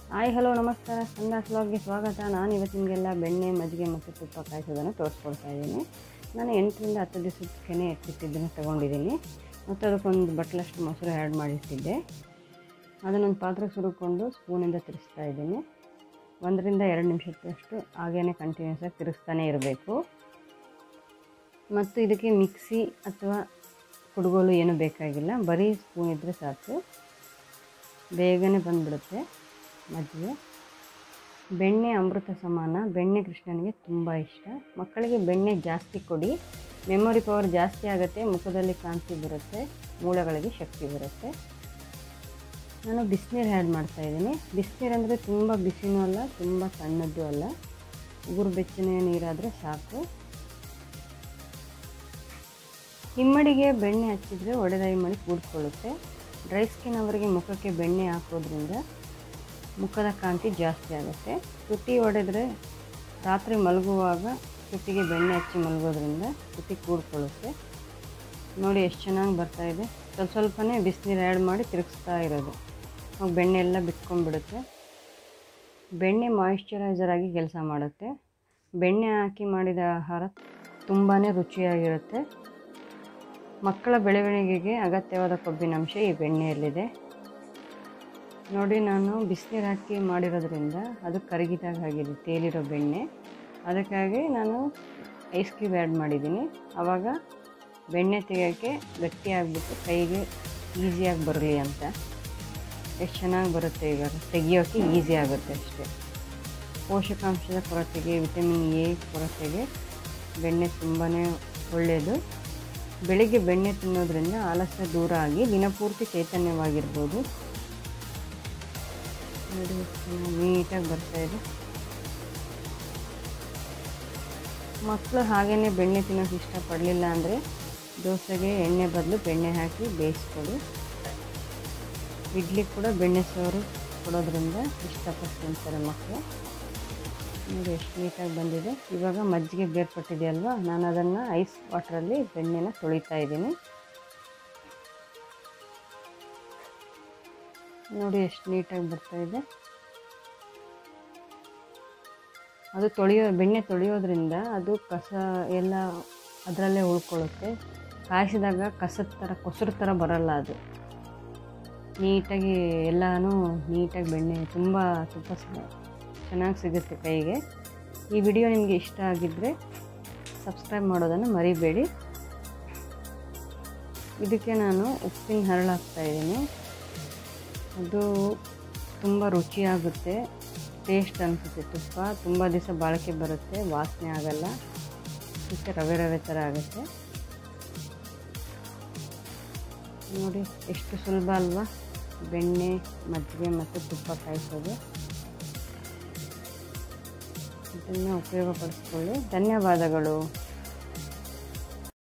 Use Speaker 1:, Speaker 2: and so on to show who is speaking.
Speaker 1: hi hello ನಮಸ್ಕಾರ ಸಂದಾಸ್ ವ್ಲಾಗ್ಗೆ ಸ್ವಾಗತ ನಾನು ಇವತ್ತು ನಿಮಗೆಲ್ಲ ಬೆಣ್ಣೆ ಮಜ್ಜಿಗೆ ಮತ್ತು ತುಪ್ಪ ಕಾಯಿಸೋದನ್ನು ತೋರಿಸ್ಕೊಡ್ತಾ ಇದ್ದೀನಿ ನಾನು ಎಂಟರಿಂದ ಹತ್ತು ದಿವಸಕ್ಕೆ ಕೆನೆ ಎತ್ತಿಟ್ಟಿದ್ದನ್ನು ತೊಗೊಂಡಿದ್ದೀನಿ ಮತ್ತು ಅದಕ್ಕೊಂದು ಬಟ್ಲಷ್ಟು ಮೊಸರು ಆ್ಯಡ್ ಮಾಡಿಟ್ಟಿದ್ದೆ ಅದನ್ನೊಂದು ಪಾತ್ರೆಗೆ ಸುರುಕೊಂಡು ಸ್ಪೂನಿಂದ ತಿರ್ಸ್ತಾ ಇದ್ದೀನಿ ಒಂದರಿಂದ ಎರಡು ನಿಮಿಷದಷ್ಟು ಹಾಗೇ ಕಂಟಿನ್ಯೂಸ್ ಆಗಿ ತಿರುಗಿಸ್ತಾನೆ ಇರಬೇಕು ಮತ್ತು ಇದಕ್ಕೆ ಮಿಕ್ಸಿ ಅಥವಾ ಕುಡುಗೋಲು ಏನೂ ಬೇಕಾಗಿಲ್ಲ ಬರೀ ಸ್ಪೂನ್ ಇದ್ದರೆ ಸಾಕು ಬೇಗನೆ ಬಂದುಬಿಡುತ್ತೆ ಮಜ್ಜಿಗೆ ಬೆಣ್ಣೆ ಅಮೃತ ಸಮಾನ ಬೆಣ್ಣೆ ಕೃಷ್ಣನಿಗೆ ತುಂಬ ಇಷ್ಟ ಮಕ್ಕಳಿಗೆ ಬೆಣ್ಣೆ ಜಾಸ್ತಿ ಕೊಡಿ ಮೆಮೊರಿ ಪವರ್ ಜಾಸ್ತಿ ಆಗುತ್ತೆ ಮುಖದಲ್ಲಿ ಕಾಂತಿ ಬರುತ್ತೆ ಮೂಳೆಗಳಿಗೆ ಶಕ್ತಿ ಬರುತ್ತೆ ನಾನು ಬಿಸಿನೀರು ಆ್ಯಡ್ ಮಾಡ್ತಾಯಿದ್ದೀನಿ ಬಿಸಿನೀರು ಅಂದರೆ ತುಂಬ ಬಿಸಿನೂ ಅಲ್ಲ ತುಂಬ ತಣ್ಣದ್ದು ಅಲ್ಲ ಉಗುರು ಬೆಚ್ಚನೆ ನೀರಾದರೆ ಸಾಕು ಹಿಮ್ಮಡಿಗೆ ಬೆಣ್ಣೆ ಹಚ್ಚಿದರೆ ಒಡೆದ ಹಿಮ್ಮಡಿ ಕೂಡ್ಕೊಳ್ಳುತ್ತೆ ಡ್ರೈ ಸ್ಕಿನ್ ಅವರಿಗೆ ಮುಖಕ್ಕೆ ಬೆಣ್ಣೆ ಹಾಕೋದ್ರಿಂದ ಮುಖದ ಕಾಂತಿ ಜಾಸ್ತಿ ಆಗುತ್ತೆ ತುಟಿ ಒಡೆದರೆ ರಾತ್ರಿ ಮಲಗುವಾಗ ತುಟಿಗೆ ಬೆಣ್ಣೆ ಹಚ್ಚಿ ಮಲಗೋದ್ರಿಂದ ತುಟಿ ಕೂಡ್ಕೊಳ್ಳುತ್ತೆ ನೋಡಿ ಎಷ್ಟು ಚೆನ್ನಾಗಿ ಬರ್ತಾಯಿದೆ ಸ್ವಲ್ಪ ಸ್ವಲ್ಪನೇ ಬಿಸಿನೀರು ಆ್ಯಡ್ ಮಾಡಿ ತಿರುಗಿಸ್ತಾ ಇರೋದು ಅವಾಗ ಬೆಣ್ಣೆ ಎಲ್ಲ ಬಿಟ್ಕೊಂಡ್ಬಿಡುತ್ತೆ ಬೆಣ್ಣೆ ಮಾಯಿಶ್ಚರೈಸರ್ ಆಗಿ ಕೆಲಸ ಮಾಡುತ್ತೆ ಬೆಣ್ಣೆ ಹಾಕಿ ಮಾಡಿದ ಆಹಾರ ತುಂಬಾ ರುಚಿಯಾಗಿರುತ್ತೆ ಮಕ್ಕಳ ಬೆಳವಣಿಗೆಗೆ ಅಗತ್ಯವಾದ ಕೊಬ್ಬಿನಾಂಶ ಈ ಬೆಣ್ಣೆಯಲ್ಲಿದೆ ನೋಡಿ ನಾನು ಬಿಸಿನೀರು ಹಾಕಿ ಮಾಡಿರೋದ್ರಿಂದ ಅದು ಕರಗಿದಾಗ ಆಗಿದೆ ತೇಲಿರೋ ಬೆಣ್ಣೆ ಅದಕ್ಕಾಗಿ ನಾನು ಐಸ್ ಕ್ಯೂಬ್ ಆ್ಯಡ್ ಮಾಡಿದ್ದೀನಿ ಆವಾಗ ಬೆಣ್ಣೆ ತೆಗೆಯೋಕ್ಕೆ ಗಟ್ಟಿ ಆಗಿಬಿಟ್ಟು ಕೈಗೆ ಈಸಿಯಾಗಿ ಬರಲಿ ಅಂತ ಎಷ್ಟು ಚೆನ್ನಾಗಿ ಬರುತ್ತೆ ಈಗ ತೆಗಿಯೋಕ್ಕೆ ಈಸಿ ಆಗುತ್ತೆ ಅಷ್ಟೇ ಪೋಷಕಾಂಶದ ಕೊರತೆಗೆ ವಿಟಮಿನ್ ಎ ಕೊರತೆಗೆ ಬೆಣ್ಣೆ ತುಂಬಾ ಒಳ್ಳೆಯದು ಬೆಳಿಗ್ಗೆ ಬೆಣ್ಣೆ ತಿನ್ನೋದ್ರಿಂದ ಆಲಸ್ಯ ದೂರ ಆಗಿ ದಿನಪೂರ್ತಿ ಚೈತನ್ಯವಾಗಿರ್ಬೋದು ನೋಡಿ ನೀಟಾಗಿ ಬರ್ತಾಯಿದೆ ಮಕ್ಕಳು ಹಾಗೇ ಬೆಣ್ಣೆ ತಿನ್ನೋಕೆ ಇಷ್ಟಪಡಲಿಲ್ಲ ಅಂದರೆ ದೋಸೆಗೆ ಎಣ್ಣೆ ಬದಲು ಬೆಣ್ಣೆ ಹಾಕಿ ಬೇಯಿಸ್ಕೊಡಿ ಇಡ್ಲಿ ಕೂಡ ಬೆಣ್ಣೆ ಸೋರು ಕೊಡೋದ್ರಿಂದ ಇಷ್ಟಪಟ್ಟು ತಿಂತಾರೆ ಮಕ್ಕಳು ನೋಡಿ ಎಷ್ಟು ನೀಟಾಗಿ ಬಂದಿದೆ ಇವಾಗ ಮಜ್ಜಿಗೆ ಬೇರ್ಪಟ್ಟಿದೆಯಲ್ವಾ ನಾನು ಅದನ್ನು ಐಸ್ ವಾಟ್ರಲ್ಲಿ ಬೆಣ್ಣೆನ ತೊಳಿತಾ ಇದ್ದೀನಿ ನೋಡಿ ಎಷ್ಟು ನೀಟಾಗಿ ಬರ್ತಾಯಿದೆ ಅದು ತೊಳೆಯೋ ಬೆಣ್ಣೆ ತೊಳೆಯೋದ್ರಿಂದ ಅದು ಕಸ ಎಲ್ಲ ಅದರಲ್ಲೇ ಉಳ್ಕೊಳ್ಳುತ್ತೆ ಕಾಯಿಸಿದಾಗ ಕಸದ ಥರ ಕೊಸರು ಥರ ಬರಲ್ಲ ಅದು ನೀಟಾಗಿ ಎಲ್ಲನೂ ನೀಟಾಗಿ ಬೆಣ್ಣೆ ತುಂಬ ತುಪ್ಪ ಚೆನ್ನಾಗಿ ಸಿಗುತ್ತೆ ಕೈಗೆ ಈ ವಿಡಿಯೋ ನಿಮಗೆ ಇಷ್ಟ ಆಗಿದ್ದರೆ ಸಬ್ಸ್ಕ್ರೈಬ್ ಮಾಡೋದನ್ನು ಮರಿಬೇಡಿ ಇದಕ್ಕೆ ನಾನು ಉಪ್ಪಿನ ಹರಳು ಹಾಕ್ತಾಯಿದ್ದೀನಿ ಅದು ತುಂಬ ರುಚಿಯಾಗುತ್ತೆ ಟೇಸ್ಟ್ ಅನಿಸುತ್ತೆ ತುಪ್ಪ ತುಂಬ ದಿವಸ ಬಾಳಿಕೆ ಬರುತ್ತೆ ವಾಸನೆ ಆಗಲ್ಲ ಮತ್ತು ರವೆ ರವೆ ಥರ ಆಗುತ್ತೆ ನೋಡಿ ಎಷ್ಟು ಸುಲಭ ಅಲ್ವಾ ಬೆಣ್ಣೆ ಮಜ್ಜಿಗೆ ಮತ್ತು ತುಪ್ಪ ಕಾಯಿಸೋದು ಇದನ್ನು ಉಪಯೋಗಪಡಿಸ್ಕೊಳ್ಳಿ ಧನ್ಯವಾದಗಳು